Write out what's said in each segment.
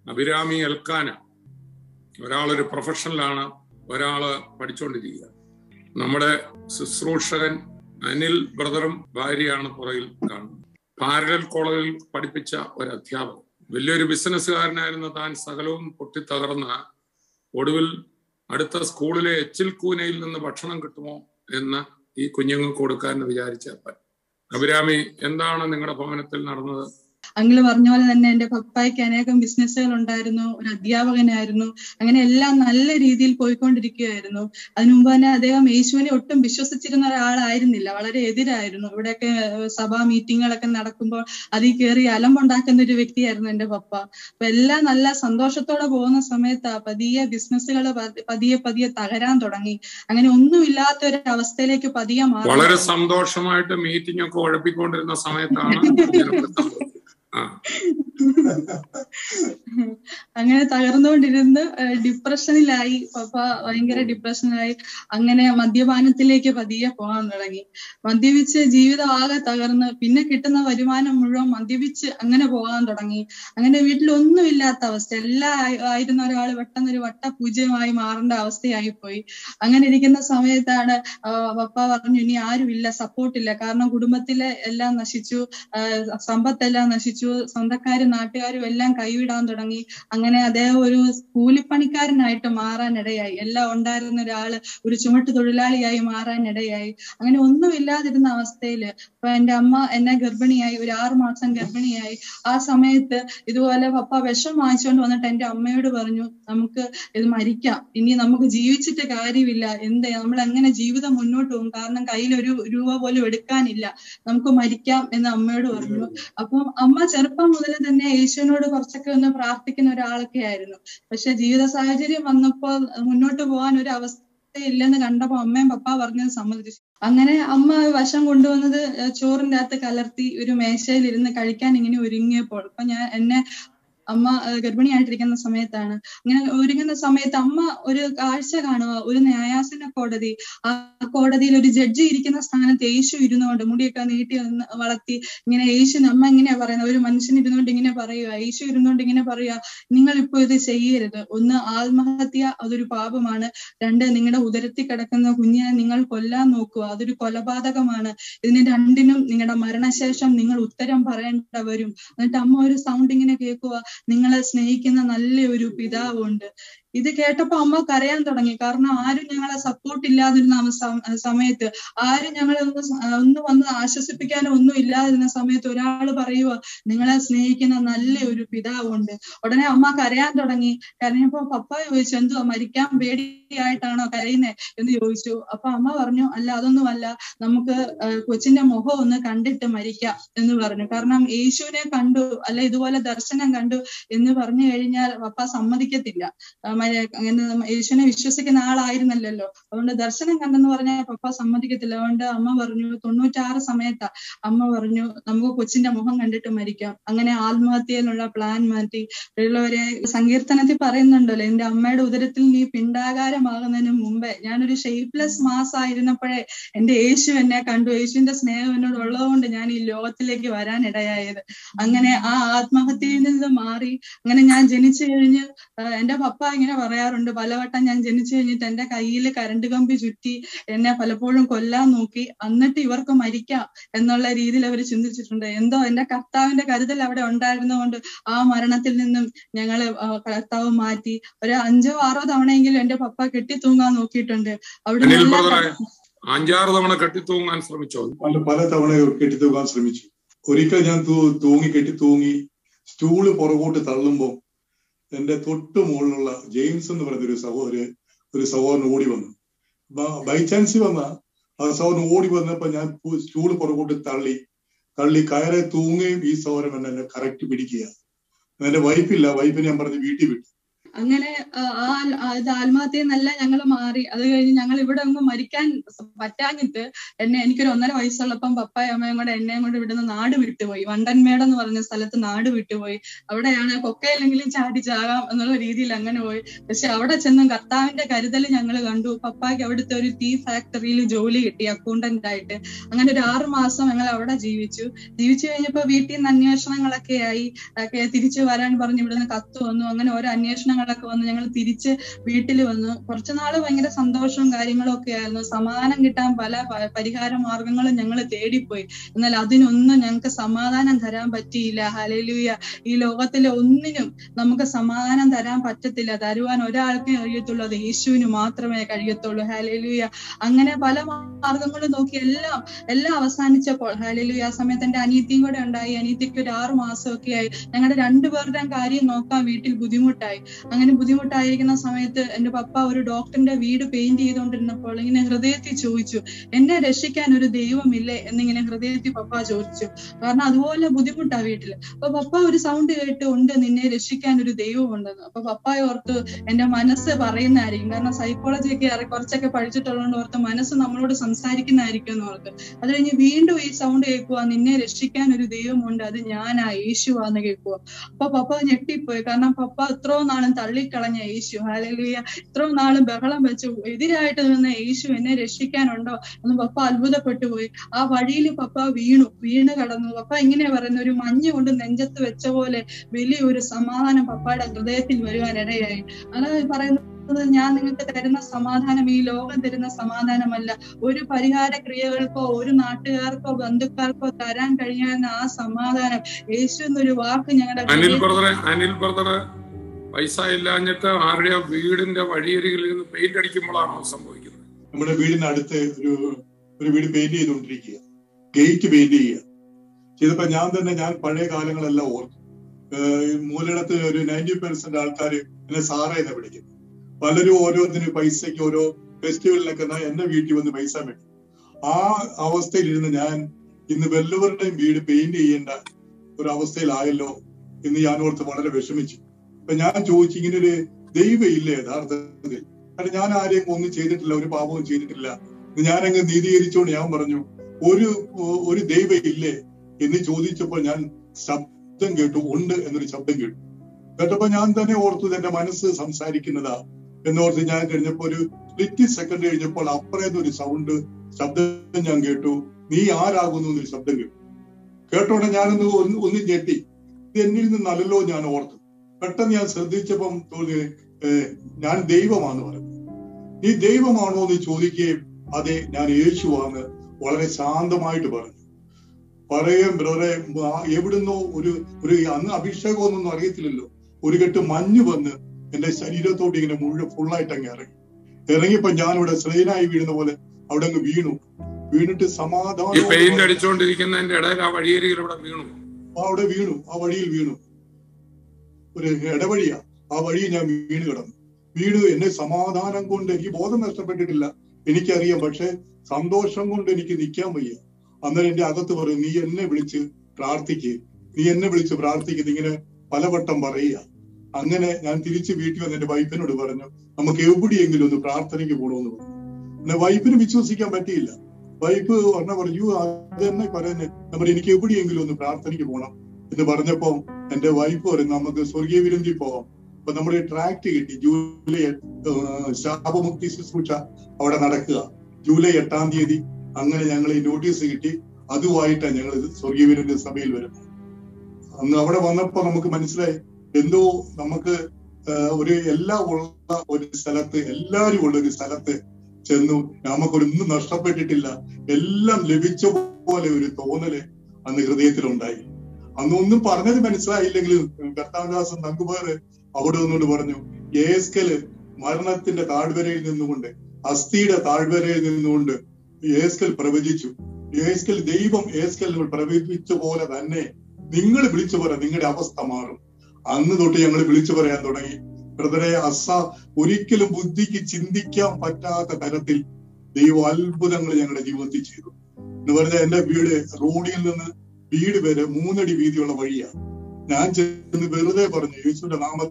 Abhirami Elkanah ഒരാളൊരു പ്രൊഫഷണലാണ് ഒരാള് പഠിച്ചുകൊണ്ടിരിക്കുക നമ്മുടെ ശുശ്രൂഷകൻ അനിൽ ബ്രദറും ഭാര്യയാണ് പുറകിൽ കാണുന്നത് പാരലൽ കോളേജിൽ പഠിപ്പിച്ച ഒരു അധ്യാപകൻ വലിയൊരു ബിസിനസ്സുകാരനായിരുന്ന താൻ സകലവും പൊട്ടിത്തകർന്ന ഒടുവിൽ അടുത്ത സ്കൂളിലെ എച്ചിൽ കൂനയിൽ നിന്ന് ഭക്ഷണം കിട്ടുമോ എന്ന് ഈ കുഞ്ഞുങ്ങൾക്ക് കൊടുക്കാൻ വിചാരിച്ച അപ്പൻ അഭിരാമി എന്താണ് നിങ്ങളുടെ ഭവനത്തിൽ നടന്നത് അങ്കിള് പറഞ്ഞ പോലെ തന്നെ എന്റെ പപ്പായ്ക്ക് അനേകം ബിസിനസ്സുകൾ ഉണ്ടായിരുന്നു ഒരു അധ്യാപകനായിരുന്നു അങ്ങനെ എല്ലാം നല്ല രീതിയിൽ പോയിക്കൊണ്ടിരിക്കുകയായിരുന്നു അതിനു മുമ്പ് തന്നെ അദ്ദേഹം യേശുവിനെ ഒട്ടും വിശ്വസിച്ചിരുന്ന ഒരാളായിരുന്നില്ല വളരെ എതിരായിരുന്നു ഇവിടെയൊക്കെ സഭാ മീറ്റിങ്ങുകളൊക്കെ നടക്കുമ്പോൾ അതിൽ കയറി അലമ്പുണ്ടാക്കുന്ന ഒരു വ്യക്തിയായിരുന്നു എന്റെ പപ്പ അപ്പൊ എല്ലാം നല്ല സന്തോഷത്തോടെ പോകുന്ന സമയത്ത് പതിയെ ബിസിനസ്സുകൾ പതിയെ പതിയെ തകരാൻ തുടങ്ങി അങ്ങനെ ഒന്നുമില്ലാത്ത ഒരു അവസ്ഥയിലേക്ക് പതിയെ മാറി വളരെ സന്തോഷമായിട്ട് മീറ്റിംഗ് ഒക്കെ ഉഴപ്പിക്കൊണ്ടിരുന്ന സമയത്താണ് ആ അങ്ങനെ തകർന്നുകൊണ്ടിരുന്ന് ഡിപ്രഷനിലായി പപ്പ ഭയങ്കര ഡിപ്രഷനിലായി അങ്ങനെ മദ്യപാനത്തിലേക്ക് പതിയെ പോകാൻ തുടങ്ങി മദ്യപിച്ച് ജീവിതം ആകെ തകർന്ന് പിന്നെ കിട്ടുന്ന വരുമാനം മുഴുവൻ മദ്യപിച്ച് അങ്ങനെ പോകാൻ തുടങ്ങി അങ്ങനെ വീട്ടിൽ ഒന്നുമില്ലാത്ത അവസ്ഥ എല്ലാം ആയിരുന്ന ഒരാൾ പെട്ടെന്ന് ഒരു വട്ടപൂജ്യമായി മാറേണ്ട അവസ്ഥയായി പോയി അങ്ങനെ ഇരിക്കുന്ന സമയത്താണ് പപ്പ പറഞ്ഞു ഇനി ആരുമില്ല സപ്പോർട്ടില്ല കാരണം കുടുംബത്തിലെ എല്ലാം നശിച്ചു സമ്പത്തെല്ലാം നശിച്ചു സ്വന്തക്കാരും നാട്ടുകാരും എല്ലാം കൈവിടാൻ തുടങ്ങി അങ്ങനെ അദ്ദേഹം ഒരു കൂലിപ്പണിക്കാരനായിട്ട് മാറാനിടയായി എല്ലാം ഉണ്ടായിരുന്ന ഒരാള് ഒരു ചുമട്ട് തൊഴിലാളിയായി മാറാനിടയായി അങ്ങനെ ഒന്നുമില്ലാതിരുന്ന അവസ്ഥയില് അപ്പൊ എന്റെ അമ്മ എന്നെ ഗർഭിണിയായി ഒരു ആറു മാസം ഗർഭിണിയായി ആ സമയത്ത് ഇതുപോലെ പപ്പ വിഷം വാങ്ങിച്ചുകൊണ്ട് വന്നിട്ട് എന്റെ അമ്മയോട് പറഞ്ഞു നമുക്ക് ഇത് മരിക്കാം ഇനി നമുക്ക് ജീവിച്ചിട്ട് കാര്യമില്ല എന്ത് നമ്മൾ എങ്ങനെ ജീവിതം മുന്നോട്ട് പോകും കാരണം കയ്യിൽ ഒരു രൂപ പോലും എടുക്കാനില്ല നമുക്ക് മരിക്കാം എന്ന് അമ്മയോട് പറഞ്ഞു അപ്പം അമ്മ ചെറുപ്പം മുതൽ തന്നെ യേശുവിനോട് കുറച്ചൊക്കെ ഒന്ന് പ്രാർത്ഥിക്കുന്ന ഒരാളൊക്കെ ആയിരുന്നു പക്ഷെ ജീവിത സാഹചര്യം വന്നപ്പോൾ മുന്നോട്ട് പോകാൻ ഒരു അവസ്ഥ ഇല്ലെന്ന് കണ്ടപ്പോ അമ്മയും പപ്പ പറഞ്ഞത് സമ്മതിച്ചു അങ്ങനെ അമ്മ വശം കൊണ്ടുവന്നത് ചോറിന്റെ അകത്ത് കലർത്തി ഒരു മേശയിൽ ഇരുന്ന് കഴിക്കാൻ ഇങ്ങനെ ഒരുങ്ങിയപ്പോൾ അപ്പൊ ഞാൻ എന്നെ അമ്മ ഗർഭിണിയായിട്ടിരിക്കുന്ന സമയത്താണ് ഇങ്ങനെ ഒരുങ്ങുന്ന സമയത്ത് അമ്മ ഒരു കാഴ്ച കാണുക ഒരു ന്യായാസന കോടതി ആ കോടതിയിൽ ഒരു ജഡ്ജി ഇരിക്കുന്ന സ്ഥാനത്ത് യേശു ഇരുന്നുകൊണ്ട് മുടിയൊക്കെ നീട്ടി വളർത്തി ഇങ്ങനെ യേശു അമ്മ ഇങ്ങനെയാ പറയുന്നത് ഒരു മനുഷ്യൻ ഇരുന്നുകൊണ്ട് ഇങ്ങനെ പറയുക യേശു ഇരുന്നുകൊണ്ട് ഇങ്ങനെ പറയുക നിങ്ങൾ ഇപ്പൊ ഇത് ചെയ്യരുത് ഒന്ന് ആത്മഹത്യ അതൊരു പാപമാണ് രണ്ട് നിങ്ങളുടെ ഉദരത്തിൽ കിടക്കുന്ന കുഞ്ഞിനെ നിങ്ങൾ കൊല്ലാൻ നോക്കുക അതൊരു കൊലപാതകമാണ് ഇതിന് രണ്ടിനും നിങ്ങളുടെ മരണശേഷം നിങ്ങൾ ഉത്തരം പറയേണ്ട വരും എന്നിട്ട് അമ്മ ഒരു സൗണ്ട് ഇങ്ങനെ കേൾക്കുക നിങ്ങളെ സ്നേഹിക്കുന്ന നല്ലൊരു പിതാവുണ്ട് ഇത് കേട്ടപ്പോ അമ്മ കരയാൻ തുടങ്ങി കാരണം ആരും ഞങ്ങളെ സപ്പോർട്ട് ഇല്ലാതിരുന്ന സമയത്ത് ആരും ഞങ്ങളെ ഒന്ന് ഒന്ന് വന്ന് ആശ്വസിപ്പിക്കാനോ ഒന്നും ഇല്ലാതിരുന്ന സമയത്ത് ഒരാൾ പറയുക നിങ്ങളെ സ്നേഹിക്കുന്ന നല്ല ഒരു പിതാവുണ്ട് ഉടനെ അമ്മ കരയാൻ തുടങ്ങി കരഞ്ഞപ്പോ പപ്പ ചോദിച്ചു എന്തുവാ മരിക്കാൻ പേടിയായിട്ടാണോ കരയുന്നേ എന്ന് ചോദിച്ചു അപ്പൊ അമ്മ പറഞ്ഞു അല്ല അതൊന്നുമല്ല നമുക്ക് കൊച്ചിന്റെ മുഖം ഒന്ന് കണ്ടിട്ട് മരിക്കാം എന്ന് പറഞ്ഞു കാരണം യേശുവിനെ കണ്ടു അല്ല ഇതുപോലെ ദർശനം കണ്ടു എന്ന് പറഞ്ഞു കഴിഞ്ഞാൽ പപ്പ സമ്മതിക്കത്തില്ല അങ്ങനെ യേശുവിനെ വിശ്വസിക്കുന്ന ആളായിരുന്നല്ലോ അതുകൊണ്ട് ദർശനം കണ്ടെന്ന് പറഞ്ഞാൽ പപ്പ സമ്മതിക്കത്തില്ല അതുകൊണ്ട് അമ്മ പറഞ്ഞു തൊണ്ണൂറ്റാറ് സമയത്താ അമ്മ പറഞ്ഞു നമുക്ക് കൊച്ചിന്റെ മുഖം കണ്ടിട്ട് മരിക്കാം അങ്ങനെ ആത്മഹത്യയിലുള്ള പ്ലാൻ മാറ്റി ഉള്ളവരെ സങ്കീർത്തനത്തിൽ പറയുന്നുണ്ടല്ലോ എന്റെ അമ്മയുടെ ഉദരത്തിൽ നീ പിണ്ടാകാരമാകുന്നതിന് മുമ്പേ ഞാനൊരു ഷേപ്പ്ലെസ് മാസ് ആയിരുന്നപ്പോഴേ എന്റെ യേശു എന്നെ കണ്ടു യേശുവിന്റെ സ്നേഹം എന്നോട് ഉള്ളതുകൊണ്ട് ഞാൻ ഈ ലോകത്തിലേക്ക് വരാൻ ഇടയായത് അങ്ങനെ ആ ആത്മഹത്യയിൽ നിന്ന് മാറി അങ്ങനെ ഞാൻ ജനിച്ചു കഴിഞ്ഞ് എന്റെ പപ്പ ഇങ്ങനെ പറയാറുണ്ട് പലവട്ടം ഞാൻ ജനിച്ചു കഴിഞ്ഞിട്ട് എന്റെ കയ്യിൽ കരണ്ട് കമ്പി ചുറ്റി എന്നെ പലപ്പോഴും കൊല്ലാൻ നോക്കി എന്നിട്ട് ഇവർക്ക് മരിക്കാം എന്നുള്ള രീതിയിൽ അവർ ചിന്തിച്ചിട്ടുണ്ട് എന്തോ എന്റെ കർത്താവിന്റെ കരുതൽ അവിടെ ഉണ്ടായിരുന്നതുകൊണ്ട് ആ മരണത്തിൽ നിന്നും ഞങ്ങള് കർത്താവ് മാറ്റി ഒരു അഞ്ചോ ആറോ തവണയെങ്കിലും എന്റെ പപ്പ കെട്ടി തൂങ്ങാൻ നോക്കിയിട്ടുണ്ട് അവിടെ അഞ്ചാറ് തവണ കെട്ടിത്തൂങ്ങാൻ ശ്രമിച്ചോ പല പല തവണ കെട്ടിത്തൂങ്ങാൻ ശ്രമിച്ചു ഒരിക്കൽ ഞാൻ തൂങ്ങി കെട്ടി തൂങ്ങി സ്റ്റൂള് പുറകോട്ട് തള്ളുമ്പോൾ എന്റെ തൊട്ട് മുകളിലുള്ള ജെയിംസ് എന്ന് പറയുന്ന ഒരു സഹോദര ഒരു സഹോദരൻ ഓടി വന്നു ബൈ ചാൻസ് വന്ന ആ സഹോദരൻ ഓടി വന്നപ്പോ ഞാൻ സ്റ്റൂള് പുറകോട്ട് തള്ളി തള്ളി കയറെ തൂങ്ങുകയും ഈ സഹോദരൻ എന്നെ കറക്റ്റ് പിടിക്കുക എന്റെ വൈഫില്ല വൈഫിനെ ഞാൻ പറഞ്ഞ് വീട്ടിൽ വിട്ടു അങ്ങനെ ആ ആ- ആ ഇത് ആത്മഹത്യയിൽ നിന്നല്ല ഞങ്ങൾ മാറി അത് കഴിഞ്ഞ് ഞങ്ങൾ ഇവിടെ അങ്ങ് മരിക്കാൻ പറ്റാഞ്ഞിട്ട് എന്നെ എനിക്കൊരു ഒന്നര വയസ്സുള്ളപ്പം പപ്പായും അമ്മയും കൂടെ എന്നെയും കൊണ്ട് ഇവിടുന്ന് നാട് വിട്ടുപോയി വണ്ടൻമേട് എന്ന് പറഞ്ഞ സ്ഥലത്ത് നാട് വിട്ടുപോയി അവിടെയാണ് കൊക്കയിലെങ്കിലും ചാടി ചാകാം എന്നുള്ള രീതിയിൽ അങ്ങനെ പോയി പക്ഷെ അവിടെ ചെന്നും കർത്താവിന്റെ കരുതൽ ഞങ്ങൾ കണ്ടു പപ്പായ്ക്ക് അവിടുത്തെ ഒരു ടീ ഫാക്ടറിയിൽ ജോലി കിട്ടി അക്കൗണ്ടന്റ് ആയിട്ട് അങ്ങനെ ഒരു ആറു മാസം ഞങ്ങൾ അവിടെ ജീവിച്ചു ജീവിച്ചു കഴിഞ്ഞപ്പോ വീട്ടിൽ നിന്ന് അന്വേഷണങ്ങളൊക്കെ ആയി ഒക്കെ തിരിച്ചു വരാൻ പറഞ്ഞ് ഇവിടുന്ന് കത്ത് വന്നു അങ്ങനെ ഓരോ അന്വേഷണങ്ങളൊക്കെ വന്നു ഞങ്ങൾ തിരിച്ച് വീട്ടിൽ വന്നു കുറച്ചു നാള് ഭയങ്കര സന്തോഷവും കാര്യങ്ങളും ഒക്കെ ആയിരുന്നു സമാധാനം കിട്ടാൻ പല പ- പരിഹാര മാർഗങ്ങളും ഞങ്ങൾ തേടിപ്പോയി എന്നാൽ അതിനൊന്നും ഞങ്ങൾക്ക് സമാധാനം തരാൻ പറ്റിയില്ല ഹലലുയ ഈ ലോകത്തിലെ ഒന്നിനും നമുക്ക് സമാധാനം തരാൻ പറ്റത്തില്ല തരുവാൻ ഒരാൾക്കേ കഴിയത്തുള്ളൂ അത് യേശുവിന് മാത്രമേ കഴിയത്തുള്ളൂ ഹലലുയ അങ്ങനെ പല മാർഗങ്ങളും നോക്കി എല്ലാം എല്ലാം അവസാനിച്ചപ്പോൾ ഹലലുയ ആ സമയത്ത് എന്റെ അനിയത്തിയും കൂടെ ഉണ്ടായി അനിയത്തിക്ക് ഒരു ആറു മാസമൊക്കെ ആയി ഞങ്ങളുടെ രണ്ടുപേരുടെയും കാര്യം നോക്കാൻ വീട്ടിൽ ബുദ്ധിമുട്ടായി അങ്ങനെ ബുദ്ധിമുട്ടായിരിക്കുന്ന സമയത്ത് എന്റെ പപ്പ ഒരു ഡോക്ടറിന്റെ വീട് പെയിന്റ് ചെയ്തുകൊണ്ടിരുന്നപ്പോൾ ഇങ്ങനെ ഹൃദയത്തിൽ ചോദിച്ചു എന്നെ രക്ഷിക്കാൻ ഒരു ദൈവമില്ലേ എന്നിങ്ങനെ ഹൃദയത്തിൽ പപ്പ ചോദിച്ചു കാരണം അതുപോലെ ബുദ്ധിമുട്ടാ വീട്ടില് അപ്പൊ പപ്പ ഒരു സൗണ്ട് കേട്ട് ഉണ്ട് നിന്നെ രക്ഷിക്കാൻ ഒരു ദൈവമുണ്ടെന്ന് അപ്പൊ പപ്പായ ഓർത്ത് എന്റെ മനസ്സ് പറയുന്നതായിരിക്കും കാരണം സൈക്കോളജി ഒക്കെ അറി- കുറച്ചൊക്കെ പഠിച്ചിട്ടുള്ളതുകൊണ്ട് ഓർത്ത് മനസ്സ് നമ്മളോട് സംസാരിക്കുന്നതായിരിക്കും എന്ന് ഓർത്ത് അത് കഴിഞ്ഞ് വീണ്ടും ഈ സൗണ്ട് കേൾക്കുക നിന്നെ രക്ഷിക്കാൻ ഒരു ദൈവമുണ്ട് അത് ഞാനാ യേശുവാന്ന് കേൾക്കുക അപ്പൊ പപ്പ ഞെട്ടിപ്പോയി കാരണം പപ്പ ഇത്രയും നാളും തള്ളിക്കളഞ്ഞ യേശു ഹാലലുയ ഇത്രയും നാളും ബഹളം വെച്ച് എതിരായിട്ട് നിന്ന യേശു എന്നെ രക്ഷിക്കാനുണ്ടോ എന്ന് പപ്പ അത്ഭുതപ്പെട്ടു പോയി ആ വഴിയിൽ പപ്പ വീണു വീണ് കടന്നു പപ്പ ഇങ്ങനെ പറയുന്ന ഒരു മഞ്ഞ് കൊണ്ട് നെഞ്ചത്ത് വെച്ച പോലെ വലിയൊരു സമാധാനം പപ്പയുടെ ഹൃദയത്തിൽ വരുവാൻ ഇടയായി അതാണ് പറയുന്നത് ഞാൻ നിങ്ങൾക്ക് തരുന്ന സമാധാനം ഈ ലോകം തരുന്ന സമാധാനമല്ല ഒരു പരിഹാര ക്രിയകൾക്കോ ഒരു നാട്ടുകാർക്കോ ബന്ധുക്കാർക്കോ തരാൻ കഴിയാവുന്ന ആ സമാധാനം യേശു എന്നൊരു വാക്ക് ഞങ്ങളുടെ അനിൽ ഹൃദയത്തിൽ ബ്രദറെ അനിൽ ബ്രദറ് പൈസ ഇല്ലാഞ്ഞിട്ട് ആരുടെയോ വീടിന്റെ വഴിയരികിൽ ഇരുന്ന് പെയിന്റ് അടിക്കുമ്പോഴാണോ സംഭവിക്കുന്നത് നമ്മുടെ വീടിന് അടുത്ത് ഒരു ഒരു വീട് പെയിന്റ് ചെയ്തുകൊണ്ടിരിക്കുക ഗേറ്റ് പെയിന്റ് ചെയ്യുക ചെയ്തപ്പോ ഞാൻ തന്നെ ഞാൻ പഴയ കാലങ്ങളെല്ലാം ഓർത്തു ഏഹ് മൂലയിടത്ത് ഒരു നയൻറ്റി പെർസെന്റ് ആൾക്കാർ എന്നെ സാറേ എന്ന് വിളിക്കും പലരും ഓരോന്നിന് പൈസയ്ക്ക് ഓരോ ഫെസ്റ്റിവലിനൊക്കെ ന- എന്റെ വീട്ടിൽ വന്ന് പൈസ വേണം ആ അവസ്ഥയിലിരുന്ന് ഞാൻ ഇന്ന് വല്ലവരുടെയും വീട് പെയിന്റ് ചെയ്യേണ്ട ഒരു അവസ്ഥയിലായല്ലോ എന്ന് ഞാൻ ഓർത്ത് വളരെ വിഷമിച്ചു അപ്പൊ ഞാൻ ചോദിച്ചു ഇങ്ങനെ ഒരു ദൈവം ഇല്ലേ യഥാർത്ഥത്തിൽ കാരണം ഞാൻ ആരെയും ഒന്നും ചെയ്തിട്ടില്ല ഒരു പാപവും ചെയ്തിട്ടില്ല ഞാനങ്ങ് നീതീകരിച്ചുകൊണ്ട് ഞാൻ പറഞ്ഞു ഒരു ഒരു ദൈവം ഇല്ലേ എന്ന് ചോദിച്ചപ്പോൾ ഞാൻ ശബ്ദം കേട്ടു ഉണ്ട് എന്നൊരു ശബ്ദം കേട്ടു കേട്ടപ്പോ ഞാൻ തന്നെ ഓർത്തു എന്റെ മനസ്സ് സംസാരിക്കുന്നതാ എന്നോർത്ത് ഞാൻ കഴിഞ്ഞപ്പോ ഒരു സ്പ്ലിറ്റ് സെക്കൻഡ് കഴിഞ്ഞപ്പോൾ അപ്പുറേന്ന് ഒരു സൗണ്ട് ശബ്ദം ഞാൻ കേട്ടു നീ ആരാകുന്നു എന്നൊരു ശബ്ദം കേട്ടു കേട്ടോടെ ഞാനൊന്ന് ഒന്ന് ഒന്ന് ഞെട്ടി ഇത് എന്നിൽ നിന്നല്ലല്ലോ ഞാൻ ഓർത്തു പെട്ടെന്ന് ഞാൻ ശ്രദ്ധിച്ചപ്പം തോന്നി ഏഹ്, ഞാൻ ദൈവമാണെന്ന് പറഞ്ഞു നീ ദൈവമാണോ എന്ന് ചോദിക്കുകയും അതെ ഞാൻ യേശുവാന്ന് വളരെ ശാന്തമായിട്ട് പറഞ്ഞു പറയും ബ്രദറെ ആ എവിടുന്നോ ഒരു ഒരു അന്ന് അഭിഷേകമൊന്നും അറിയത്തില്ലല്ലോ ഒരു കെട്ട് മഞ്ഞ് വന്ന് എന്റെ ശരീരത്തോട്ട് ഇങ്ങനെ മുഴുവൻ ഫുള്ളായിട്ട് അങ്ങ് ഇറങ്ങി ഇറങ്ങിയപ്പോ ഞാൻ ഇവിടെ ശ്രേനായി വീഴുന്ന പോലെ അവിടെ അങ്ങ് വീണു വീണിട്ട് ഈ സമാധാനം പെയിന്റ് അടിച്ചുകൊണ്ടിരിക്കുന്നതിന്റെ ഇടയിൽ ആ വഴിയരികിൽ ഇവിടെ വീണു അവിടെ വീണു ആ വഴിയിൽ വീണു ഒരു ഇടവഴിയാ ആ വഴിയിൽ ഞാൻ വീണ് കിടന്നു വീണ് എന്നെ സമാധാനം കൊണ്ട് എനിക്ക് ബോധം നഷ്ടപ്പെട്ടിട്ടില്ല എനിക്കറിയാം പക്ഷെ സന്തോഷം കൊണ്ട് എനിക്ക് നിൽക്കാൻ വയ്യ അന്നേരം എന്റെ അകത്ത് പറയും നീ എന്നെ വിളിച്ച് പ്രാർത്ഥിക്ക് നീ എന്നെ വിളിച്ച് പ്രാർത്ഥിക്കുന്നു ഇങ്ങനെ പലവട്ടം പറയുക അങ്ങനെ ഞാൻ തിരിച്ച് വീട്ടിൽ വന്ന് എന്റെ വൈഫിനോട് പറഞ്ഞു നമുക്ക് എവിടെയെങ്കിലും ഒന്ന് പ്രാർത്ഥനയ്ക്ക് പോകണമെന്ന് പറഞ്ഞു പിന്നെ വൈഫിന് വിശ്വസിക്കാൻ പറ്റിയില്ല വൈഫ് പറഞ്ഞ പറഞ്ഞു അത് തന്നെ പറയുന്നത് നമ്മൾ എനിക്ക് എവിടെയെങ്കിലും ഒന്ന് പ്രാർത്ഥനയ്ക്ക് പോകണം എന്ന് പറഞ്ഞപ്പോ എന്റെ വൈഫ് പറയും നമുക്ക് സ്വർഗീയ വിരുന്തി പോവാം അപ്പൊ നമ്മുടെ ട്രാക്ട് കിട്ടി ജൂലൈ ഏഹ്, ശാപമുക്തി ശുശ്രൂഷ അവിടെ നടക്കുക ജൂലൈ എട്ടാം തീയതി അങ്ങനെ ഞങ്ങൾ ഈ നോട്ടീസ് കിട്ടി അതുമായിട്ടാണ് ഞങ്ങൾ സ്വർഗീയ വിരുദ്ധ സഭയിൽ വരുന്നത് അന്ന് അവിടെ വന്നപ്പോ നമുക്ക് മനസ്സിലായി എന്തോ നമുക്ക് ഏഹ്, ഒരു എല്ലാം ഉള്ള ഒരു സ്ഥലത്ത് എല്ലാരും ഉള്ള ഒരു സ്ഥലത്ത് ചെന്നു നമുക്കൊരൊന്നും നഷ്ടപ്പെട്ടിട്ടില്ല എല്ലാം ലഭിച്ച പോലെ ഒരു തോന്നല് അന്ന് ഹൃദയത്തിലുണ്ടായി അന്ന് ഒന്നും പറഞ്ഞത് മനസ്സിലായില്ലെങ്കിലും കർത്താവദാസൻ തങ്കുമാറ് അവിടെ നിന്നുകൊണ്ട് പറഞ്ഞു ഏസ്കല് മരണത്തിന്റെ താഴ്വരയിൽ നിന്നുകൊണ്ട് അസ്ഥിയുടെ താഴ്വരയിൽ നിന്നുകൊണ്ട് ഏസ്കൽ പ്രവചിച്ചു ഏസ്കൽ ദൈവം ഏസ്കലിനോട് പ്രവചിച്ച പോലെ തന്നെ നിങ്ങൾ വിളിച്ചു പറ നിങ്ങളുടെ അവസ്ഥ മാറും അന്ന് തൊട്ട് ഞങ്ങൾ വിളിച്ചു പറയാൻ തുടങ്ങി ബ്രദറെ അസ ഒരിക്കലും ബുദ്ധിക്ക് ചിന്തിക്കാൻ പറ്റാത്ത തരത്തിൽ ദൈവം അത്ഭുതങ്ങൾ ഞങ്ങളുടെ ജീവിതത്തിൽ ചെയ്തു എന്ന് പറഞ്ഞാൽ എന്റെ വീട് റോഡിൽ നിന്ന് വീട് വരെ മൂന്നടി വീതിയുള്ള വഴിയാണ് ഞാൻ ചെന്ന് വെറുതെ പറഞ്ഞു യേശുവിന്റെ നാമത്തിൽ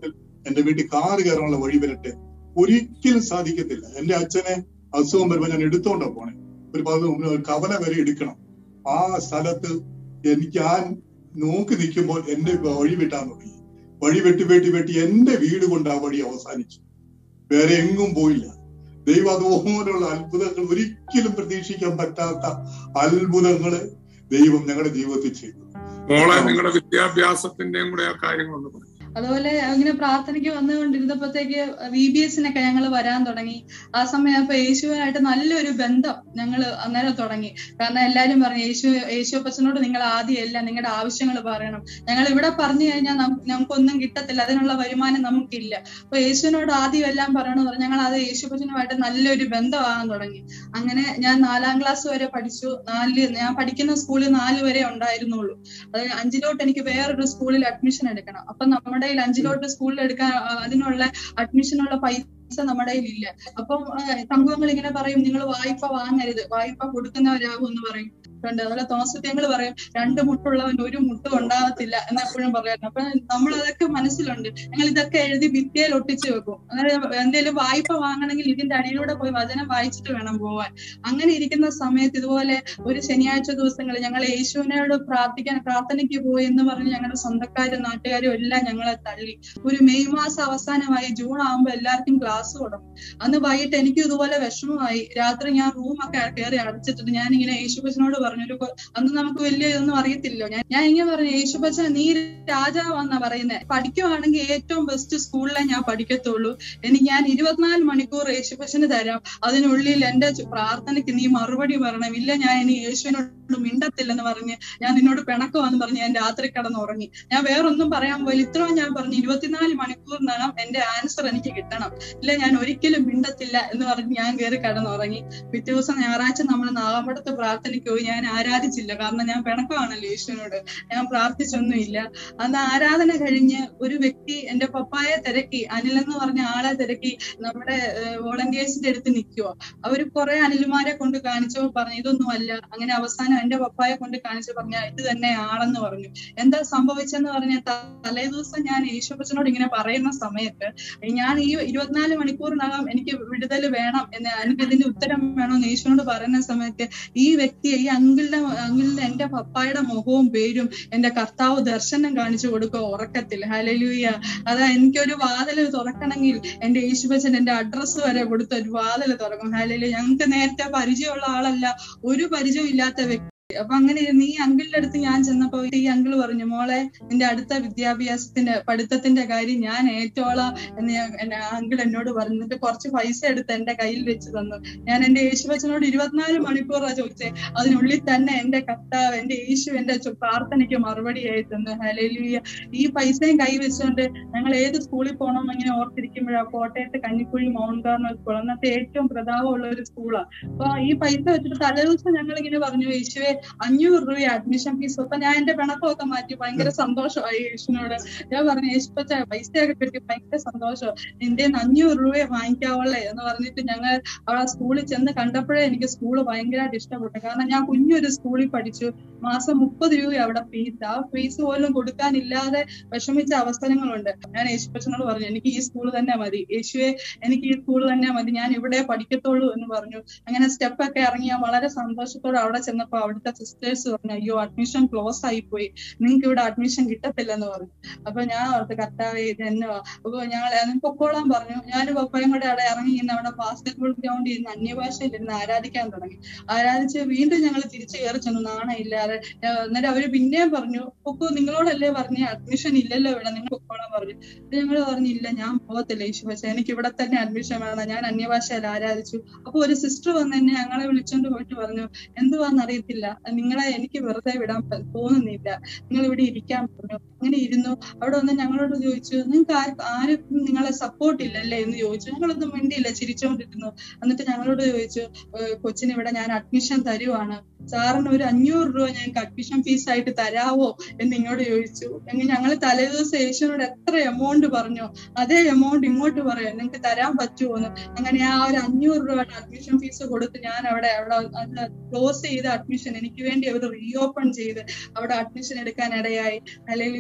എന്റെ വീട്ടിൽ കാറ് കയറാനുള്ള വഴി വരട്ടെ ഒരിക്കലും സാധിക്കത്തില്ല എന്റെ അച്ഛനെ അസുഖം വരുമ്പോ ഞാൻ എടുത്തോണ്ടാ പോണേ ഒരു പതിനൊന്ന് ഒരു കവല വരെ എടുക്കണം ആ സ്ഥലത്ത് എനിക്ക് ആ നോക്കി നിൽക്കുമ്പോൾ എന്റെ വഴി വെട്ടാൻ തുടങ്ങി വഴി വെട്ടി വെട്ടി വെട്ടി എന്റെ വീട് കൊണ്ട് ആ വഴി അവസാനിച്ചു വേറെ എങ്ങും പോയില്ല ദൈവം അതുപോലുള്ള അത്ഭുതങ്ങൾ ഒരിക്കലും പ്രതീക്ഷിക്കാൻ പറ്റാത്ത അത്ഭുതങ്ങള് ദൈവം ഞങ്ങളുടെ ജീവിതത്തിൽ ചെയ്തു മോളെ നിങ്ങളുടെ വിദ്യാഭ്യാസത്തിന്റെയും കൂടെ ആ കാര്യങ്ങളൊന്ന് പറയും അതുപോലെ ഇങ്ങനെ പ്രാർത്ഥനയ്ക്ക് വന്നുകൊണ്ടിരുന്നപ്പോഴത്തേക്ക് വി ബി എസിനൊക്കെ ഞങ്ങൾ വരാൻ തുടങ്ങി ആ സമയം അപ്പൊ യേശുവായിട്ട് നല്ലൊരു ബന്ധം ഞങ്ങൾ അന്നേരം തുടങ്ങി കാരണം എല്ലാരും പറഞ്ഞു യേശു യേശു അപ്പച്ചനോട് നിങ്ങൾ ആദ്യം എല്ലാം നിങ്ങളുടെ ആവശ്യങ്ങൾ പറയണം ഞങ്ങൾ ഇവിടെ പറഞ്ഞു കഴിഞ്ഞാൽ നമുക്കൊന്നും കിട്ടത്തില്ല അതിനുള്ള വരുമാനം നമുക്കില്ല അപ്പൊ യേശുവിനോട് ആദ്യം എല്ലാം പറയണം പറഞ്ഞു ഞങ്ങൾ അത് യേശു അപ്പച്ചനുമായിട്ട് നല്ലൊരു ബന്ധമാകാൻ തുടങ്ങി അങ്ങനെ ഞാൻ നാലാം ക്ലാസ് വരെ പഠിച്ചു നാല് ഞാൻ പഠിക്കുന്ന സ്കൂളിൽ നാല് വരെ ഉണ്ടായിരുന്നുള്ളൂ അത് അഞ്ചിലോട്ട് എനിക്ക് വേറൊരു സ്കൂളിൽ അഡ്മിഷൻ എടുക്കണം അപ്പൊ നമ്മുടെ കയ്യിൽ അഞ്ചിലോട്ട് സ്കൂളിൽ എടുക്കാൻ ആ, അതിനുള്ള അഡ്മിഷനുള്ള പൈസ നമ്മുടെ കയ്യിൽ ഇല്ല അപ്പം സംഭവങ്ങൾ ഇങ്ങനെ പറയും നിങ്ങൾ വായ്പ വാങ്ങരുത് വായ്പ കൊടുക്കുന്നവരാകും എന്ന് പറയും ഉണ്ട് അതുപോലെ തോമസത്യങ്ങൾ പറയും രണ്ട് മുട്ടുള്ളവൻ ഒരു മുട്ടും ഉണ്ടാകത്തില്ല എന്ന് എപ്പോഴും പറയാറുണ്ട് അപ്പൊ നമ്മൾ അതൊക്കെ മനസ്സിലുണ്ട് ഞങ്ങൾ ഇതൊക്കെ എഴുതി ഭിത്തിയിൽ ഒട്ടിച്ചു വെക്കും അതായത് എന്തെങ്കിലും വായ്പ വാങ്ങണമെങ്കിൽ ഇതിന്റെ അടിയിലൂടെ പോയി വചനം വായിച്ചിട്ട് വേണം പോവാൻ അങ്ങനെ ഇരിക്കുന്ന സമയത്ത് ഇതുപോലെ ഒരു ശനിയാഴ്ച ദിവസങ്ങളിൽ ഞങ്ങൾ യേശുവിനോട് പ്രാർത്ഥിക്കാൻ പ്രാർത്ഥനയ്ക്ക് പോയി എന്ന് പറഞ്ഞ് ഞങ്ങളുടെ സ്വന്തക്കാരും നാട്ടുകാരും എല്ലാം ഞങ്ങളെ തള്ളി ഒരു മെയ് മാസം അവസാനമായി ജൂൺ ആകുമ്പോൾ എല്ലാവർക്കും ക്ലാസ് തുടങ്ങും അന്ന് വൈകിട്ട് എനിക്കും ഇതുപോലെ വിഷമമായി രാത്രി ഞാൻ റൂമൊക്കെ കയറി അടച്ചിട്ടിട്ട് ഞാൻ ഇങ്ങനെ യേശുബച്ചനോട് പറഞ്ഞു ഒരു കൊ- അന്ന് നമുക്ക് വലിയ ഇതൊന്നും അറിയത്തില്ലോ ഞാൻ ഞാൻ ഇങ്ങനെ പറഞ്ഞു യേശുബച്ചൻ നീ രാജാവാന്നാ പറയുന്നത് പഠിക്കുവാണെങ്കിൽ ഏറ്റവും ബെസ്റ്റ് സ്കൂളിലെ ഞാൻ പഠിക്കത്തുള്ളൂ എനിക്ക് ഞാൻ ഇരുപത്തിനാല് മണിക്കൂർ യേശുബച്ചന് തരാം അതിനുള്ളിൽ എന്റെ ചു- പ്രാർത്ഥനയ്ക്ക് നീ മറുപടി പറയണം ഇല്ല ഞാൻ ഇനി യേശുവിനോട് മിണ്ടത്തില്ലെന്ന് പറഞ്ഞ് ഞാൻ നിന്നോട് പിണക്കുവാന്ന് പറഞ്ഞ് ഞാൻ രാത്രി കിടന്ന് ഉറങ്ങി ഞാൻ വേറൊന്നും പറയാൻ പോയില്ല ഇത്രയും ഞാൻ പറഞ്ഞു ഇരുപത്തിനാല് മണിക്കൂറിനകം എന്റെ ആൻസർ എനിക്ക് കിട്ടണം ഇല്ല ഞാൻ ഒരിക്കലും മിണ്ടത്തില്ല എന്ന് പറഞ്ഞ് ഞാൻ കയറി കിടന്നുറങ്ങി പിറ്റേ ദിവസം ഞായറാഴ്ച നമ്മൾ നാഗമ്പടത്ത് പ്രാർത്ഥനയ്ക്ക് പോയി ഞാൻ ആരാധിച്ചില്ല കാരണം ഞാൻ പിണക്കമാണല്ലോ യേശുവിനോട് ഞാൻ പ്രാർത്ഥിച്ചൊന്നുമില്ല അന്ന് ആരാധന കഴിഞ്ഞ് ഒരു വ്യക്തി എന്റെ പപ്പായെ തിരക്കി അനിൽ എന്ന് പറഞ്ഞ ആളെ തിരക്കി നമ്മുടെ വോളണ്ടിയേഴ്സിന്റെ അടുത്ത് നിൽക്കുവോ അവര് കുറെ അനിൽമാരെ കൊണ്ട് കാണിച്ചപ്പോ പറഞ്ഞു ഇതൊന്നും അല്ല അങ്ങനെ അവസാനം എന്റെ പപ്പായെ കൊണ്ട് കാണിച്ചു പറഞ്ഞ ഇത് തന്നെ ആളെന്ന് പറഞ്ഞു എന്താ സംഭവിച്ചെന്ന് പറഞ്ഞ തലേ ദിവസം ഞാൻ യേശുപ്പച്ചനോട് ഇങ്ങനെ പറയുന്ന സമയത്ത് ഞാൻ ഈ ഇരുപത്തിനാല് മണിക്കൂറിനകം എനിക്ക് വിടുതൽ വേണം എന്ന് എനിക്ക് ഇതിന്റെ ഉത്തരം വേണമെന്ന് യേശുവിനോട് പറയുന്ന സമയത്ത് ഈ വ്യക്തിയെ ഈ അങ്കിളിന്റെ അങ്കിളിന്റെ എന്റെ പപ്പായുടെ മുഖവും പേരും എന്റെ കർത്താവ് ദർശനം കാണിച്ചു കൊടുക്കുക ഉറക്കത്തിൽ ഹലലൂയ അതാ എനിക്കൊരു വാതിൽ തുറക്കണമെങ്കിൽ എന്റെ യേശുബച്ചൻ എന്റെ അഡ്രസ്സ് വരെ കൊടുത്ത ഒരു വാതിൽ തുറക്കും ഹലലു ഞങ്ങൾക്ക് നേരത്തെ പരിചയമുള്ള ആളല്ല ഒരു പരിചയം ഇല്ലാത്ത വ്യക്തി അപ്പൊ അങ്ങനെ ഇരുന്ന് ഈ അങ്കിളിന്റെ അടുത്ത് ഞാൻ ചെന്നപ്പോ ഈ അങ്കിൾ പറഞ്ഞു മോളെ നിന്റെ അടുത്ത വിദ്യാഭ്യാസത്തിന്റെ പഠിത്തത്തിന്റെ കാര്യം ഞാൻ ഏറ്റോളാം എന്ന് ഞാൻ- എന്റെ അങ്കിൾ എന്നോട് പറഞ്ഞു എന്നിട്ട് കുറച്ച് പൈസ എടുത്ത് എന്റെ കയ്യിൽ വെച്ച് തന്നു ഞാൻ എന്റെ യേശുവച്ചനോട് ഇരുപത്തിനാല് മണിക്കൂറാ ചോദിച്ചേ അതിനുള്ളിൽ തന്നെ എന്റെ കർത്താവ് എന്റെ യേശു എന്റെ ചു- പ്രാർത്ഥനയ്ക്ക് മറുപടിയായി തന്നു ഹലേലുയ ഈ പൈസയും കൈ വെച്ചുകൊണ്ട് ഞങ്ങൾ ഏത് സ്കൂളിൽ പോകണം ഇങ്ങനെ ഓർത്തിരിക്കുമ്പോഴാ കോട്ടയത്ത് കഞ്ഞിക്കുഴി മൗണ്ട് കാർണൽ സ്കൂൾ അന്നത്തെ ഏറ്റവും പ്രതാപമുള്ള ഒരു സ്കൂളാണ് അപ്പൊ ഈ പൈസ വെച്ചിട്ട് തലേദിവസം ഞങ്ങൾ ഇങ്ങനെ പറഞ്ഞു യേശുവെ അഞ്ഞൂറ് രൂപ അഡ്മിഷൻ ഫീസ് അപ്പൊ ഞാൻ എന്റെ പിണക്കമൊക്കെ മാറ്റി ഭയങ്കര സന്തോഷമായി യേശുവിനോട് ഞാൻ പറഞ്ഞു യേശുപ്പച്ച പൈസയൊക്കെ കിട്ടി ഭയങ്കര സന്തോഷം എന്റെ അഞ്ഞൂറ് രൂപയെ വാങ്ങിക്കാവുള്ളേ എന്ന് പറഞ്ഞിട്ട് ഞങ്ങൾ അവിടെ സ്കൂളിൽ ചെന്ന് കണ്ടപ്പോഴേ എനിക്ക് സ്കൂൾ ഭയങ്കരമായിട്ട് ഇഷ്ടപ്പെട്ടു കാരണം ഞാൻ കുഞ്ഞൊരു സ്കൂളിൽ പഠിച്ചു മാസം മുപ്പത് രൂപ അവിടെ ഫീസ് ആ ഫീസ് പോലും കൊടുക്കാനില്ലാതെ വിഷമിച്ച അവസരങ്ങളുണ്ട് ഞാൻ യേശുപ്പച്ചനോട് പറഞ്ഞു എനിക്ക് ഈ സ്കൂൾ തന്നെ മതി യേശുവെ എനിക്ക് ഈ സ്കൂൾ തന്നെ മതി ഞാൻ ഇവിടെ പഠിക്കത്തുള്ളൂ എന്ന് പറഞ്ഞു അങ്ങനെ സ്റ്റെപ്പ് ഒക്കെ ഇറങ്ങി ഞാൻ വളരെ സന്തോഷത്തോടെ അവിടെ ചെന്നപ്പോ അവിടുത്തെ സിസ്റ്റേഴ്സ് പറഞ്ഞു അയ്യോ അഡ്മിഷൻ ക്ലോസ് ആയി പോയി നിങ്ങൾക്ക് ഇവിടെ അഡ്മിഷൻ കിട്ടത്തില്ലെന്ന് പറഞ്ഞു അപ്പൊ ഞാൻ ഓർത്ത് കർത്താവേ ഇത് എന്നോ അപ്പൊ ഞങ്ങൾ പൊക്കോളാൻ പറഞ്ഞു ഞാനും പപ്പയും കൂടെ അവിടെ ഇറങ്ങി ഇന്ന് അവിടെ ബാസ്കറ്റ്ബോൾ ഗ്രൗണ്ടിൽ ഇരുന്ന് അന്യഭാഷയിൽ ഇരുന്ന് ആരാധിക്കാൻ തുടങ്ങി ആരാധിച്ച് വീണ്ടും ഞങ്ങൾ തിരിച്ചു കയറി ചെന്നു നാണയില്ലാതെ ഞാൻ- എന്നിട്ട് അവര് പിന്നെയും പറഞ്ഞു പൊക്കോ നിങ്ങളോടല്ലേ പറഞ്ഞ അഡ്മിഷൻ ഇല്ലല്ലോ ഇവിടെ നിങ്ങൾ പൊക്കോളാൻ പറഞ്ഞു ഞങ്ങൾ പറഞ്ഞു ഇല്ല ഞാൻ പോകത്തില്ല യേശു പക്ഷെ എനിക്ക് ഇവിടെ തന്നെ അഡ്മിഷൻ വേണം ഞാൻ അന്യഭാഷയിൽ ആരാധിച്ചു അപ്പൊ ഒരു സിസ്റ്റർ വന്ന് എന്നെ ഞങ്ങളെ വിളിച്ചോണ്ട് പോയിട്ട് പറഞ്ഞു എന്തുവാന്ന് അറിയത്തില്ല നിങ്ങളെ എനിക്ക് വെറുതെ വിടാൻ പ- തോന്നുന്നില്ല നിങ്ങൾ ഇവിടെ ഇരിക്കാൻ പറഞ്ഞു അങ്ങനെ ഇരുന്നു അവിടെ വന്ന് ഞങ്ങളോട് ചോദിച്ചു നിങ്ങൾക്ക് ആർ- ആർക്കും നിങ്ങളെ സപ്പോർട്ട് ഇല്ലല്ലേ എന്ന് ചോദിച്ചു ഞങ്ങളൊന്നും മിണ്ടിയില്ല ചിരിച്ചോണ്ടിരുന്നു എന്നിട്ട് ഞങ്ങളോട് ചോദിച്ചു "ഏഹ് കൊച്ചിന് ഇവിടെ ഞാൻ അഡ്മിഷൻ തരുവാണ് സാറിന് ഒരു അഞ്ഞൂറ് രൂപ ഞങ്ങൾക്ക് അഡ്മിഷൻ ഫീസ് ആയിട്ട് തരാവോ എന്ന് ഇങ്ങോട്ട് ചോദിച്ചു എങ്കിൽ ഞങ്ങൾ തലേദിവസം യേശുവിനോട് എത്ര എമൗണ്ട് പറഞ്ഞു അതേ എമൗണ്ട് ഇങ്ങോട്ട് പറയാം നിങ്ങൾക്ക് തരാൻ പറ്റുമോ എന്ന് അങ്ങനെ ആ ഒരു അഞ്ഞൂറ് രൂപയുടെ അഡ്മിഷൻ ഫീസ് കൊടുത്ത് ഞാൻ അവിടെ അവിടെ ക്ലോസ് ചെയ്ത അഡ്മിഷൻ എനിക്ക് വേണ്ടി അവർ റീഓപ്പൺ ചെയ്ത് അവിടെ അഡ്മിഷൻ എടുക്കാൻ ഇടയായി അല്ലെങ്കിൽ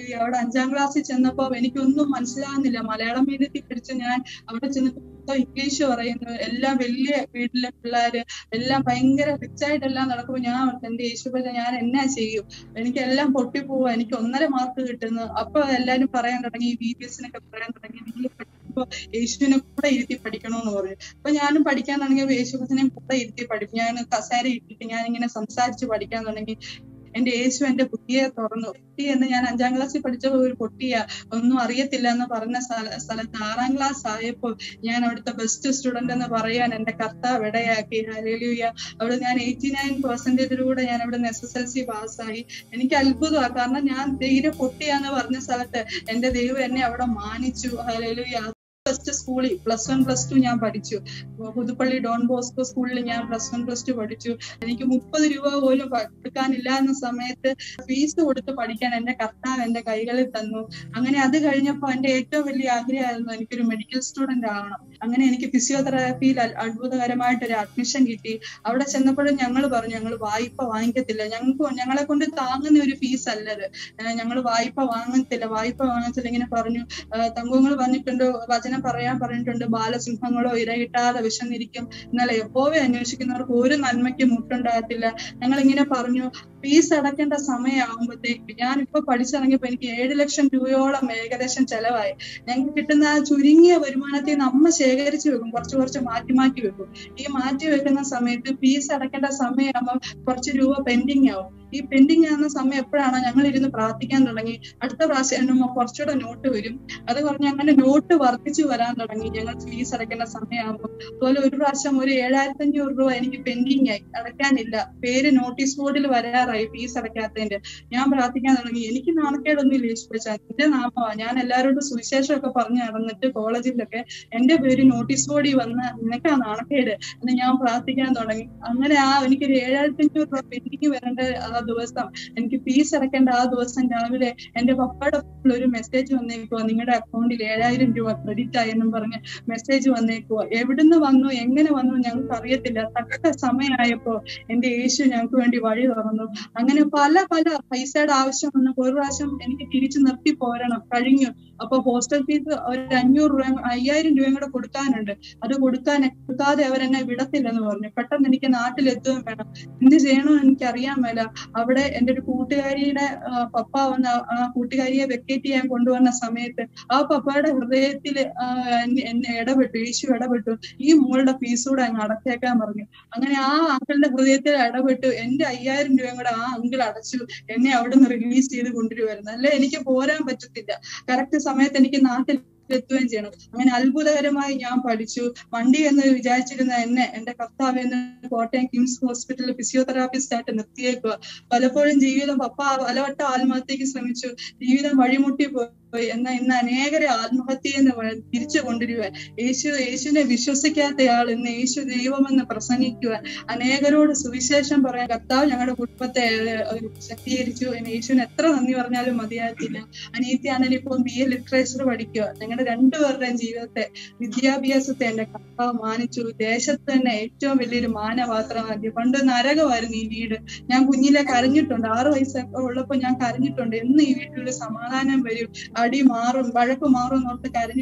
ഹല്ലേലൂയ അവിടെ അഞ്ചാം ക്ലാസ്സിൽ ചെന്നപ്പോ എനിക്കൊന്നും മനസ്സിലാകുന്നില്ല മലയാളം മീഡിയത്തിൽ പഠിച്ച ഞാൻ അവിടെ ചെന്നപ്പോ മൊത്തം ഇംഗ്ലീഷ് പറയുന്നു എല്ലാം വലിയ വീട്ടിലെ പിള്ളേര് എല്ലാം ഭയങ്കര റിച്ച് ആയിട്ടെല്ലാം നടക്കുമ്പോ ഞാൻ ഓർത്ത് എന്റെ യേശുപ്പച്ച ഞാൻ എന്നാ ചെയ്യും എനിക്കെല്ലാം പൊട്ടിപ്പോവാ എനിക്ക് ഒന്നര മാർക്ക് കിട്ടുന്നു അപ്പൊ എല്ലാരും പറയാൻ തുടങ്ങി ബി ബി എസിനൊക്കെ പറയാൻ തുടങ്ങി നിങ്ങൾ പഠിക്കുമ്പോ യേശുവിനെ കൂടെ ഇരുത്തി പഠിക്കണമെന്ന് പറഞ്ഞു അപ്പൊ ഞാനും പഠിക്കാൻ തുടങ്ങിയപ്പോ യേശുപ്പച്ചനെ കൂടെ ഇരുത്തി പഠിക്കും ഞാൻ കസേര ഇട്ടിട്ട് ഞാൻ ഇങ്ങനെ സംസാരിച്ച് പഠിക്കാൻ തുടങ്ങി എന്റെ യേശു എന്റെ ബുദ്ധിയെ തുറന്നു പൊട്ടി എന്ന് ഞാൻ അഞ്ചാം ക്ലാസ്സിൽ പഠിച്ച ഒരു പൊട്ടിയ ഒന്നും അറിയത്തില്ല എന്ന് പറഞ്ഞ സ്ഥല സ്ഥലത്ത് ആറാം ക്ലാസ് ആയപ്പോൾ ഞാൻ അവിടുത്തെ ബെസ്റ്റ് സ്റ്റുഡന്റ് എന്ന് പറയാൻ എന്റെ കർത്താവ് ഇടയാക്കി ഹലേലുയ അവിടെ ഞാൻ എയ്റ്റി നയൻ പെർസെന്റേജിലൂടെ ഞാൻ അവിടെ എസ് എസ് എൽ സി പാസ്സായി എനിക്ക് അത്ഭുതമാണ് കാരണം ഞാൻ തീരെ പൊട്ടിയാന്ന് പറഞ്ഞ സ്ഥലത്ത് എന്റെ ദൈവം എന്നെ അവിടെ മാനിച്ചു ഹലേലുയ ഫസ്റ്റ് സ്കൂളിൽ പ്ലസ് വൺ പ്ലസ് ടു ഞാൻ പഠിച്ചു പുതുപ്പള്ളി ഡോൺ ബോസ്കോ സ്കൂളിൽ ഞാൻ പ്ലസ് വൺ പ്ലസ് ടു പഠിച്ചു എനിക്ക് മുപ്പത് രൂപ പോലും കൊടുക്കാനില്ല എന്ന സമയത്ത് ഫീസ് കൊടുത്ത് പഠിക്കാൻ എന്റെ കർത്താവ് എന്റെ കൈകളിൽ തന്നു അങ്ങനെ അത് കഴിഞ്ഞപ്പോൾ എന്റെ ഏറ്റവും വലിയ ആഗ്രഹമായിരുന്നു എനിക്കൊരു മെഡിക്കൽ സ്റ്റുഡന്റ് ആവണം അങ്ങനെ എനിക്ക് ഫിസിയോതെറാപ്പിയിൽ അത്ഭുതകരമായിട്ട് ഒരു അഡ്മിഷൻ കിട്ടി അവിടെ ചെന്നപ്പോഴും ഞങ്ങൾ പറഞ്ഞു ഞങ്ങൾ വായ്പ വാങ്ങിക്കത്തില്ല ഞങ്ങൾക്ക് ഞങ്ങളെ കൊണ്ട് താങ്ങുന്ന ഒരു ഫീസ് അല്ലത് ഞങ്ങൾ വായ്പ വാങ്ങത്തില്ല വായ്പ വാങ്ങത്തില്ല ഇങ്ങനെ പറഞ്ഞു തങ്കങ്ങൾ പറഞ്ഞിട്ടുണ്ട് വചനം പറയാൻ പറഞ്ഞിട്ടുണ്ട് ബാലസിംഹങ്ങളോ ഇരയിട്ടാതെ വിശന്നിരിക്കും എന്നാൽ എപ്പോവെ അന്വേഷിക്കുന്നവർക്ക് ഒരു നന്മയ്ക്ക് മുട്ടുണ്ടാകത്തില്ല ഞങ്ങൾ ഇങ്ങനെ പറഞ്ഞു ഫീസ് അടക്കേണ്ട സമയമാകുമ്പോഴത്തേക്ക് ഞാൻ ഇപ്പൊ പഠിച്ചിറങ്ങിയപ്പോ എനിക്ക് ഏഴ് ലക്ഷം രൂപയോളം ഏകദേശം ചെലവായി ഞങ്ങൾക്ക് കിട്ടുന്ന ആ ചുരുങ്ങിയ വരുമാനത്തിൽ നമ്മ ശേഖരിച്ചു വെക്കും കുറച്ച് കുറച്ച് മാറ്റി മാറ്റി വെക്കും ഈ മാറ്റി വെക്കുന്ന സമയത്ത് ഫീസ് അടക്കേണ്ട സമയമാകുമ്പോൾ കുറച്ച് രൂപ പെൻഡിങ് ആവും ഈ പെൻഡിങ് ആകുന്ന സമയം എപ്പോഴാണോ ഞങ്ങൾ ഇരുന്ന് പ്രാർത്ഥിക്കാൻ തുടങ്ങി അടുത്ത പ്രാവശ്യം എണ്ണുമ്പോൾ കുറച്ചുകൂടെ നോട്ട് വരും അത് പറഞ്ഞ് അങ്ങനെ നോട്ട് വർദ്ധിച്ചു വരാൻ തുടങ്ങി ഞങ്ങൾ ഫീസ് അടയ്ക്കേണ്ട സമയമാകുമ്പോൾ അതുപോലെ ഒരു പ്രാവശ്യം ഒരു ഏഴായിരത്തി അഞ്ഞൂറ് രൂപ എനിക്ക് പെൻഡിങ് ആയി അടയ്ക്കാനില്ല പേര് നോട്ടീസ് ബോർഡിൽ വരാറായി ഫീസ് അടയ്ക്കാത്തതിന്റെ ഞാൻ പ്രാർത്ഥിക്കാൻ തുടങ്ങി എനിക്ക് നാണക്കേടൊന്നും ഇല്ല യേശുപ്പച്ച എന്റെ നാമമാ ഞാൻ എല്ലാവരോടും സുവിശേഷമൊക്കെ പറഞ്ഞു നടന്നിട്ട് കോളേജിലൊക്കെ എന്റെ പേര് നോട്ടീസ് ബോർഡിൽ വന്ന നിനക്കാ നാണക്കേട് എന്ന് ഞാൻ പ്രാർത്ഥിക്കാൻ തുടങ്ങി അങ്ങനെ ആ എനിക്കൊരു ഏഴായിരത്തി അഞ്ഞൂറ് രൂപ പെൻഡിങ് വരേണ്ട ആ ദിവസം എനിക്ക് ഫീസ് അടക്കേണ്ട ആ ദിവസം രാവിലെ എന്റെ പപ്പയുടെ ഒരു മെസ്സേജ് വന്നേക്കുവാ നിങ്ങളുടെ അക്കൗണ്ടിൽ ഏഴായിരം രൂപ ക്രെഡിറ്റ് ആയി എന്നും പറഞ്ഞ് മെസ്സേജ് വന്നേക്കുവാ എവിടുന്ന് വന്നു എങ്ങനെ വന്നു ഞങ്ങൾക്ക് അറിയത്തില്ല തക്ക സമയമായപ്പോ എന്റെ യേശു ഞങ്ങൾക്ക് വേണ്ടി വഴി തുറന്നു അങ്ങനെ പല പല പൈസയുടെ ആവശ്യം വന്നു ഒരു പ്രാവശ്യം എനിക്ക് തിരിച്ചു നിർത്തി പോരണം കഴിഞ്ഞു അപ്പൊ ഹോസ്റ്റൽ ഫീസ് ഒരു അഞ്ഞൂറ് രൂപ അയ്യായിരം രൂപയും കൂടെ കൊടുക്കാനുണ്ട് അത് കൊടുക്കാൻ കൊടുക്കാതെ അവരെന്നെ വിടത്തില്ലെന്ന് പറഞ്ഞു പെട്ടെന്ന് എനിക്ക് നാട്ടിലെത്തുകയും വേണം എന്ത് ചെയ്യണമെന്ന് എനിക്ക് അറിയാൻ മേല അവിടെ എൻ്റെ ഒരു കൂട്ടുകാരിയുടെ പപ്പ വന്ന് ആ കൂട്ടുകാരിയെ വെക്കേറ്റ് ചെയ്യാൻ കൊണ്ടുവന്ന സമയത്ത് ആ പപ്പയുടെ ഹൃദയത്തിൽ എന്നെ ഇടപെട്ടു യേശു ഇടപെട്ടു ഈ മോളുടെ ഫീസ് കൂടെ അങ്ങ് അടച്ചേക്കാൻ പറഞ്ഞു അങ്ങനെ ആ അങ്കിളുടെ ഹൃദയത്തിൽ ഇടപെട്ടു എന്റെ അയ്യായിരം രൂപയും കൂടെ ആ അങ്കിൾ അടച്ചു എന്നെ അവിടുന്ന് റിലീസ് ചെയ്ത് കൊണ്ടുവരുമായിരുന്നു അല്ലെ എനിക്ക് പോരാൻ പറ്റത്തില്ല കറക്റ്റ് സമയത്ത് എനിക്ക് നാട്ടിൽ എത്തുകയും ചെയ്യണം അങ്ങനെ അത്ഭുതകരമായി ഞാൻ പഠിച്ചു വണ്ടി എന്ന് വിചാരിച്ചിരുന്ന എന്നെ എന്റെ കർത്താവ് എന്ന് കോട്ടയം കിംസ് ഹോസ്പിറ്റലിൽ ഫിസിയോതെറാപ്പിസ്റ്റ് ആയിട്ട് നിർത്തിയേക്കുക പലപ്പോഴും ജീവിതം പപ്പ പലവട്ടം ആത്മഹത്യക്ക് ശ്രമിച്ചു ജീവിതം വഴിമുട്ടി പോയി എന്നാൽ ഇന്ന് അനേകരെ ആത്മഹത്യയെന്ന് തിരിച്ചു കൊണ്ടുവരുവാൻ യേശു യേശുവിനെ വിശ്വസിക്കാത്തയാൾ ഇന്ന് യേശു ദൈവമെന്ന് പ്രസംഗിക്കുവാൻ അനേകരോട് സുവിശേഷം പറയാൻ കർത്താവ് ഞങ്ങളുടെ കുടുംബത്തെ ശക്തീകരിച്ചു യേശുവിന് എത്ര നന്ദി പറഞ്ഞാലും മതിയാകത്തില്ല അനീത്തിയാണെങ്കിൽ ഇപ്പം ബി എ ലിറ്ററേച്ചർ പഠിക്കുക ഞങ്ങളുടെ രണ്ടുപേരുടെയും ജീവിതത്തെ വിദ്യാഭ്യാസത്തെ എന്റെ കർത്താവ് മാനിച്ചു ദേശത്ത് തന്നെ ഏറ്റവും വലിയൊരു മാനപാത്രമാക്കി പണ്ട് നരകമായിരുന്നു ഈ വീട് ഞാൻ കുഞ്ഞിലെ കരഞ്ഞിട്ടുണ്ട് ആറു വയസ്സൊക്കെ ഉള്ളപ്പോ ഞാൻ കരഞ്ഞിട്ടുണ്ട് എന്ന് ഈ വീട്ടിൽ സമാധാനം വരും അടി മാറും വഴക്ക് മാറും എന്നോർത്ത് കരഞ്ഞു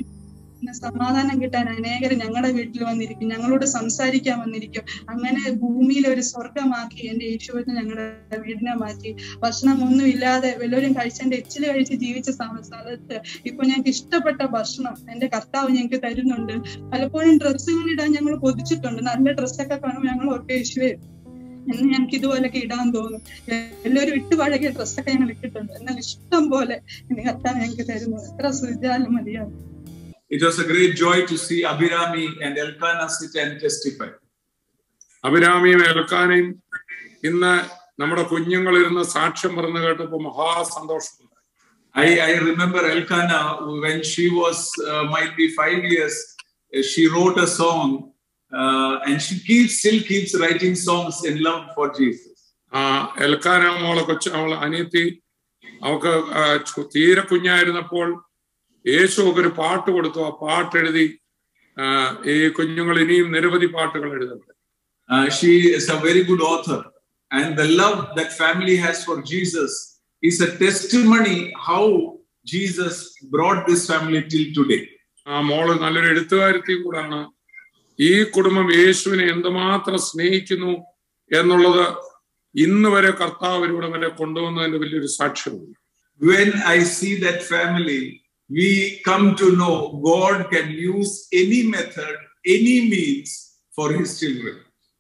സമാധാനം കിട്ടാൻ അനേകർ ഞങ്ങളുടെ വീട്ടിൽ വന്നിരിക്കും ഞങ്ങളോട് സംസാരിക്കാൻ വന്നിരിക്കും അങ്ങനെ ഭൂമിയിൽ ഒരു സ്വർഗമാക്കി എന്റെ യേശുവിനെ ഞങ്ങളുടെ വീടിനെ മാറ്റി ഭക്ഷണം ഒന്നും ഇല്ലാതെ വല്ലവരും കഴിച്ചെന്റെ എച്ചില് കഴിച്ച് ജീവിച്ച സ്ഥലത്ത് ഇപ്പൊ ഞങ്ങൾക്ക് ഇഷ്ടപ്പെട്ട ഭക്ഷണം എന്റെ കർത്താവ് ഞങ്ങൾക്ക് തരുന്നുണ്ട് പലപ്പോഴും ഡ്രസ്സുകൾ ഇടാൻ ഞങ്ങൾ കൊതിച്ചിട്ടുണ്ട് നല്ല ഡ്രസ്സൊക്കെ കാണുമ്പോൾ ഞങ്ങൾ ഒറ്റ യേശുവേ എന്ന് ഞങ്ങൾക്ക് ഇതുപോലൊക്കെ ഇടാൻ തോന്നും എല്ലാവരും ഇട്ട് പഴകിയ ഡ്രസ്സൊക്കെ ഞങ്ങൾ ഇട്ടിട്ടുണ്ട് എന്നാൽ ഇഷ്ടം പോലെ കർത്താവ് ഞങ്ങൾക്ക് തരുന്നു എത്ര സുചാലും മതിയാണ് It was a great joy to see Abhirami and Elkanah sit and testify. അഭിരാമിയും എൽക്കാനയും ഇന്ന് നമ്മുടെ കുഞ്ഞുങ്ങളിരുന്ന് സാക്ഷ്യം പറഞ്ഞു കേട്ടപ്പോ മഹാസന്തോഷം I, I remember Elkanah when she was uh, might be five years, uh, she wrote a song uh, and she keeps still keeps writing songs in love for Jesus. ആ Elkana മോളെ കൊച്ചു അവളെ അനിയത്തി അവക്ക് തീരെ കുഞ്ഞായിരുന്നപ്പോൾ യേശു ഒരു പാട്ട് കൊടുത്തു ആ പാട്ട് എഴുതി ഈ കുഞ്ഞുങ്ങൾ ഇനിയും നിരവധി പാട്ടുകൾ എഴുതുന്നുണ്ട് she is a very good author and the love that family has for jesus is a testimony how Jesus brought this family till today. ആ മോള് നല്ലൊരു എഴുത്തുകാരത്തിയും കൂടാണ് ഈ കുടുംബം യേശുവിനെ എന്തുമാത്രം സ്നേഹിക്കുന്നു എന്നുള്ളത് ഇന്ന് വരെ കർത്താവ് ഇവരുടെ വരെ കൊണ്ടുവന്നതിന്റെ വലിയൊരു സാക്ഷ്യമുണ്ട് When I see that family, we come to know God can use any method, any means for his children.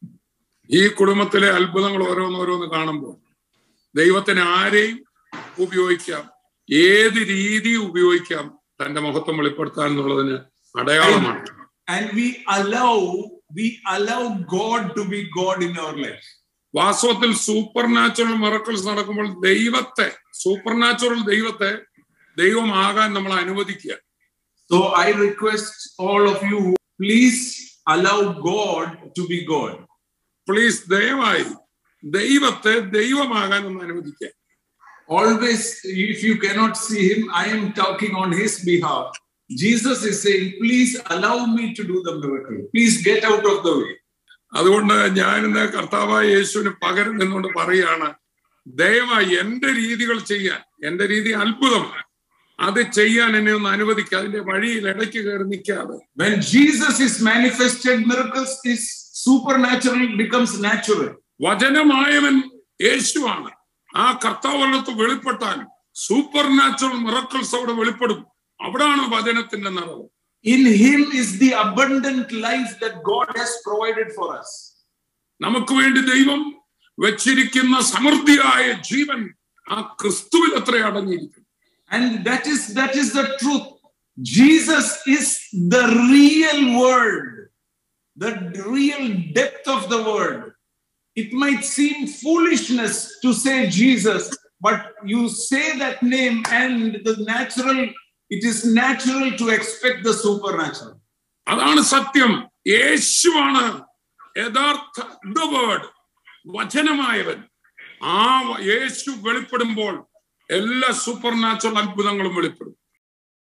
ഈ കുടുംബത്തിലെ അത്ഭുതങ്ങൾ ഓരോന്നോരോന്ന് കാണുമ്പോൾ ദൈവത്തിന് ആരെയും ഉപയോഗിക്കാം ഏത് രീതി ഉപയോഗിക്കാം തന്റെ മഹത്വം വെളിപ്പെടുത്താൻ എന്നുള്ളതിന് അടയാളമാണ് And we allow, we allow God to be God in our life. വാസ്തവത്തിൽ സൂപ്പർ നാച്ചുറൽ മിറക്കിൾസ് നടക്കുമ്പോൾ ദൈവത്തെ സൂപ്പർ നാച്ചുറൽ ദൈവത്തെ ദൈവമാകാൻ നമ്മൾ അനുവദിക്കുക So I request all of you, please allow God to be God. Please ദയവായി ദൈവത്തെ ദൈവമാകാൻ ഒന്ന് അനുവദിക്കുക Always, if you cannot see him, I am talking on his behalf. Jesus is saying, please allow me to do the miracle. Please get out of the way. അതുകൊണ്ട് ഞാൻ ഇന്ന് കർത്താവായ യേശുവിന് പകരം നിന്നുകൊണ്ട് പറയുകയാണ് ദയവായി എന്റെ രീതികൾ ചെയ്യാൻ എന്റെ രീതി അത്ഭുതമാണ് അത് ചെയ്യാൻ എന്നെ ഒന്ന് അനുവദിക്കുക അതിന്റെ വഴിയിൽ ഇടയ്ക്ക് കയറി നിൽക്കാതെ When Jesus is manifested, miracles is supernatural, becomes natural. വചനമായവൻ യേശുവാണ് ആ കർത്താവരണത്ത് വെളിപ്പെട്ടാൽ സൂപ്പർ നാച്ചുറൽ മിറക്കിൾസ് അവിടെ വെളിപ്പെടും അവിടാണ് വചനത്തിന്റെ നിറവ് In him is the abundant life that God has provided for us. നമുക്ക് വേണ്ടി ദൈവം വെച്ചിരിക്കുന്ന സമൃദ്ധിയായ ജീവൻ ആ ക്രിസ്തുവിൽ എത്ര അടങ്ങിയിരിക്കും And that is that is the truth. Jesus is the real word, the real depth of the word. It might seem foolishness to say Jesus, but you say that name and the natural, it is natural to expect the supernatural. അതാണ് സത്യം യേശുവാണ് യഥാർത്ഥ the word വചനമായവൻ ആ വ- യേശു വെളിപ്പെടുമ്പോൾ എല്ലാ super natural അത്ഭുതങ്ങളും വെളിപ്പെടും